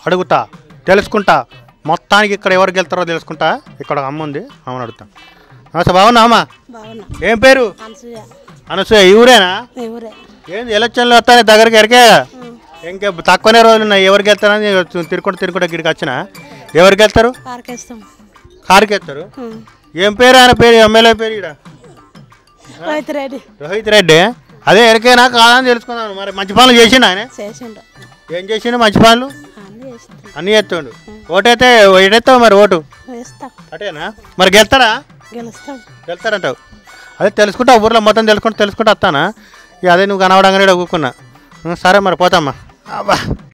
అడుగుతా తెలుసుకుంటా మొత్తానికి ఇక్కడ ఎవరికి వెళ్తారో తెలుసుకుంటా ఇక్కడ ఒక అమ్మ ఉంది అమ్మని అడుగుతా నమస్తే బాగున్నా అమ్మ బాగున్నా ఏం పేరు అనసూయ అనసూయ ఈ ఊరేనా ఎవరే ఏంది ఎలక్షన్లు వస్తాయి దగ్గరికి ఎరికే ఇంకా తక్కువనే రోజులు ఉన్నాయి ఎవరికి వెళ్తారని తిరుకుంటూ తిరుకుంటూ ఇక్కడికి వచ్చిన ఎవరికి వెళ్తారు పార్కేస్తాం కారుకి వెళ్తారు ఏం పేరు ఆయన పేరు ఎమ్మెల్యే పేరు ఇక్కడ రైతు రెడ్డి రోహిత్ రెడ్డి అదే ఎరికేనా కాదని తెలుసుకున్నాను మరి మంచి పనులు చేసిండు ఆయన చేసిండు ఏం చేసిండు మంచి పనులు అన్నీ చేసిండు అన్నీ చేస్తుండు ఓటైతే ఏటెత్తావు మరి ఓటు వేస్తాం అటేనా మరి గెలుతాడా గెలుస్తాం గెలుతారంటావు అదే తెలుసుకుంటా ఊర్లో మొత్తం తెలుసుకుంటా తెలుసుకుంటా వస్తానా ఇక అదే నువ్వు కనవడంగానే ఈడ కూకున్నా సరే మరి పోతామ్మా అబ్బా